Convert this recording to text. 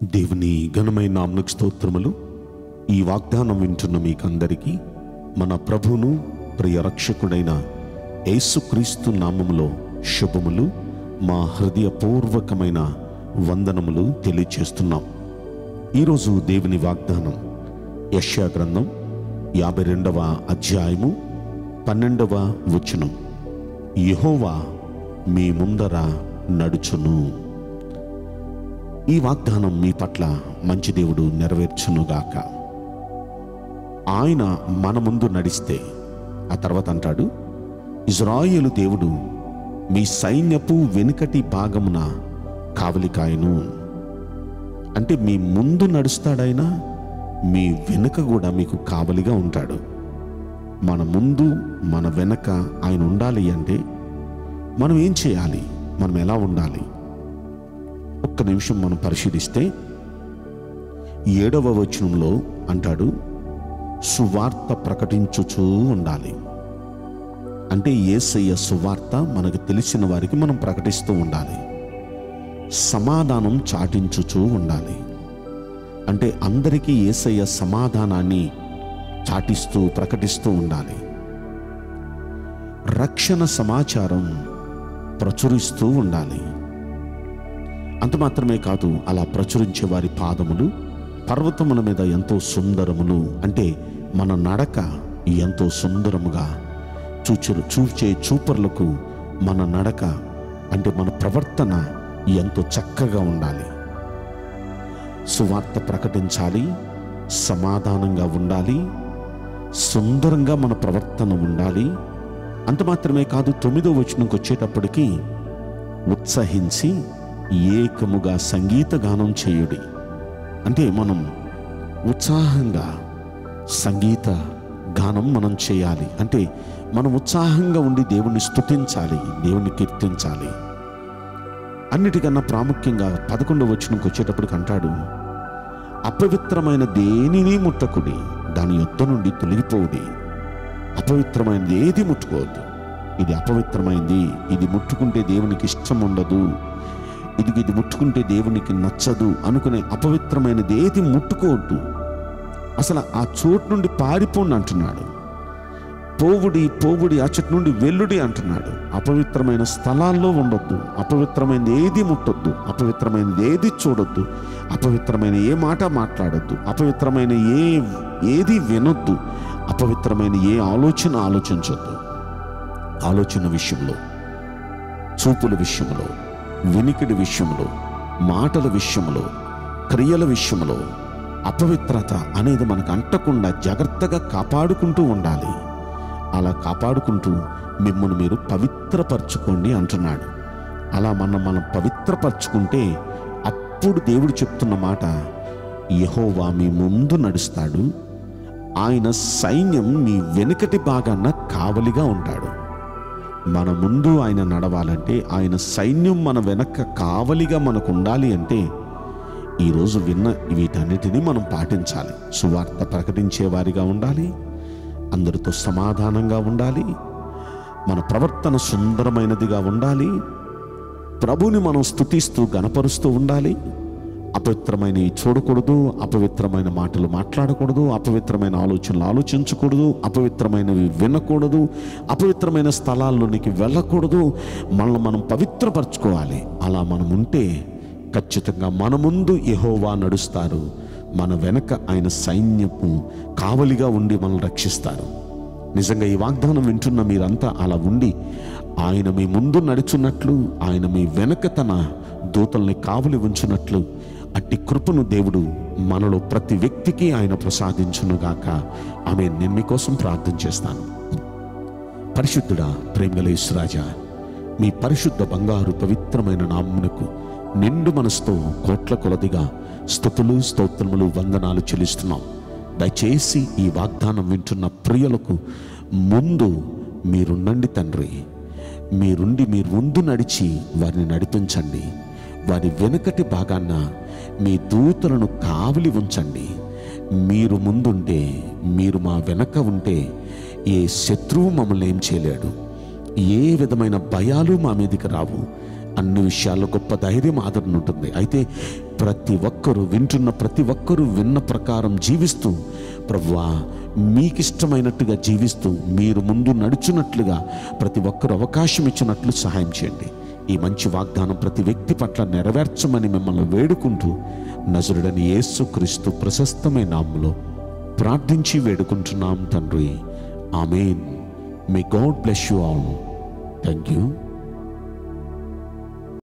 దేవుని ఘనమైన నామకు స్తోత్రములు ఈ వాగ్దానం వింటున్న మీకందరికీ మన ప్రభువును ప్రియ రక్షకుడైన యేసుక్రీస్తు నామములో శుభములు మా హృదయపూర్వకమైన వందనములు తెలియచేస్తున్నాం ఈరోజు దేవుని వాగ్దానం యశ్యా గ్రంథం యాభై రెండవ అధ్యాయము పన్నెండవ వచనం యెహోవా మీ ముందర నడుచును ఈ వాగ్దానం మీ పట్ల మంచి దేవుడు నెరవేర్చునుగాక ఆయన మన ముందు నడిస్తే ఆ తర్వాత అంటాడు ఇజ్రాయేలు దేవుడు మీ సైన్యపు వెనుకటి భాగమున కావలికాయను అంటే మీ ముందు నడుస్తాడైనా మీ వెనుక కూడా మీకు కావలిగా ఉంటాడు మన ముందు మన వెనక ఆయన ఉండాలి అంటే మనం ఏం చేయాలి మనం ఎలా ఉండాలి ఒక్క నిమిషం మనం పరిశీలిస్తే ఏడవ వచనంలో అంటాడు సువార్త ప్రకటించుచూ ఉండాలి అంటే ఏసయ్య సువార్త మనకు తెలిసిన వారికి మనం ప్రకటిస్తూ ఉండాలి సమాధానం చాటించుచూ ఉండాలి అంటే అందరికీ ఏసయ్య సమాధానాన్ని చాటిస్తూ ప్రకటిస్తూ ఉండాలి రక్షణ సమాచారం ప్రచురిస్తూ ఉండాలి అంత మాత్రమే కాదు అలా ప్రచురించే వారి పాదములు పర్వతముల మీద ఎంతో సుందరములు అంటే మన నడక ఎంతో సుందరముగా చూచురు చూచే చూపర్లకు మన నడక అంటే మన ప్రవర్తన ఎంతో చక్కగా ఉండాలి సువార్త ప్రకటించాలి సమాధానంగా ఉండాలి సుందరంగా మన ప్రవర్తన ఉండాలి అంత మాత్రమే కాదు తొమ్మిదో వచనంకి వచ్చేటప్పటికి ఉత్సహించి ఏకముగా సంగీత గానం చేయుడి అంటే మనం ఉత్సాహంగా సంగీత గానం మనం చేయాలి అంటే మనం ఉత్సాహంగా ఉండి దేవుణ్ణి స్తుతించాలి దేవుణ్ణి కీర్తించాలి అన్నిటికన్నా ప్రాముఖ్యంగా పదకొండవ వచనంకి వచ్చేటప్పటికి అంటాడు అపవిత్రమైన దేనిని ముట్టకుడి దాని యొద్ద నుండి తొలగిపోవుడి అపవిత్రమైనది ఏది ముట్టుకోవద్దు ఇది అపవిత్రమైంది ఇది ముట్టుకుంటే దేవునికి ఇష్టం ఉండదు ఇది ఇది ముట్టుకుంటే దేవునికి నచ్చదు అనుకునే అపవిత్రమైనది ఏది ముట్టుకోవద్దు అసలు ఆ చోటు నుండి పారిపోండి అంటున్నాడు పోవుడి పోవుడి అచ్చటి నుండి వెల్లుడి అంటున్నాడు అపవిత్రమైన స్థలాల్లో ఉండొద్దు అపవిత్రమైనది ఏది ముట్టొద్దు అపవిత్రమైనది ఏది చూడొద్దు అపవిత్రమైన ఏ మాట మాట్లాడొద్దు అపవిత్రమైన ఏ ఏది వినొద్దు అపవిత్రమైన ఏ ఆలోచన ఆలోచించొద్దు ఆలోచన విషయంలో చూపుల విషయంలో వినికిడి విషయంలో మాటల విషయంలో క్రియల విషయంలో అపవిత్రత అనేది మనకు అంటకుండా జాగ్రత్తగా కాపాడుకుంటూ ఉండాలి అలా కాపాడుకుంటూ మిమ్మల్ని మీరు పవిత్రపరచుకోండి అంటున్నాడు అలా మనం మనం పవిత్రపరచుకుంటే అప్పుడు దేవుడు చెప్తున్న మాట యహోవా మీ ముందు నడుస్తాడు ఆయన సైన్యం మీ వెనుకటి భాగాన కావలిగా ఉంటాడు మన ముందు ఆయన నడవాలంటే ఆయన సైన్యం మన వెనక కావలిగా మనకు ఉండాలి అంటే ఈరోజు విన్న వీటన్నిటినీ మనం పాటించాలి సువార్త ప్రకటించే వారిగా ఉండాలి అందరితో సమాధానంగా ఉండాలి మన ప్రవర్తన సుందరమైనదిగా ఉండాలి ప్రభుని మనం స్తుతిస్తూ గనపరుస్తూ ఉండాలి అపవిత్రమైనవి చూడకూడదు అపవిత్రమైన మాటలు మాట్లాడకూడదు అపవిత్రమైన ఆలోచనలు ఆలోచించకూడదు అపవిత్రమైనవి వినకూడదు అపవిత్రమైన స్థలాల్లోనికి వెళ్ళకూడదు మనల్ని మనం పవిత్రపరచుకోవాలి అలా మనం ఉంటే ఖచ్చితంగా మన ముందు యెహోవా నడుస్తారు మన వెనక ఆయన సైన్యపు కావలిగా ఉండి మనల్ని రక్షిస్తారు నిజంగా ఈ వాగ్దానం వింటున్న మీరంతా అలా ఉండి ఆయన మీ ముందు నడుచున్నట్లు ఆయన మీ వెనక తన దూతల్ని కావలి ఉంచున్నట్లు అట్టి కృపను దేవుడు మనలో ప్రతి వ్యక్తికి ఆయన ప్రసాదించునుగాక ఆమె నేను మీకోసం ప్రార్థన చేస్తాను పరిశుద్ధుడా ప్రేమగలేశ్వరాజా మీ పరిశుద్ధ బంగారు పవిత్రమైన నామ్మునకు నిండు మనసుతో కోట్ల కొలదిగా స్థుతులు స్తోత్రములు వందనాలు చెల్లిస్తున్నాం దయచేసి ఈ వాగ్దానం వింటున్న ప్రియులకు ముందు మీరుండండి తండ్రి మీరుండి మీరు ముందు నడిచి వారిని నడిపించండి వారి వెనుకటి భాగాన మీ దూతలను కావలి ఉంచండి మీరు ముందుంటే మీరు మా వెనక ఉంటే ఏ శత్రువు మమ్మల్ని ఏం చేయలేడు ఏ విధమైన భయాలు మా మీదకి రావు అన్ని విషయాల్లో గొప్ప ధైర్యం ఆదరణ ఉంటుంది అయితే ప్రతి ఒక్కరూ వింటున్న ప్రతి ఒక్కరూ విన్న ప్రకారం జీవిస్తూ ప్రభువా మీకిష్టమైనట్టుగా జీవిస్తూ మీరు ముందు నడుచున్నట్లుగా ప్రతి ఒక్కరు అవకాశం ఇచ్చినట్లు సహాయం చేయండి ఈ మంచి వాగ్దానం ప్రతి వ్యక్తి పట్ల నెరవేర్చమని మిమ్మల్ని వేడుకుంటూ నజరుడని యేసుక్రీస్తు ప్రశస్తమైన నామములో ప్రార్థించి వేడుకుంటున్నాం తండ్రి amen may God bless you all thank you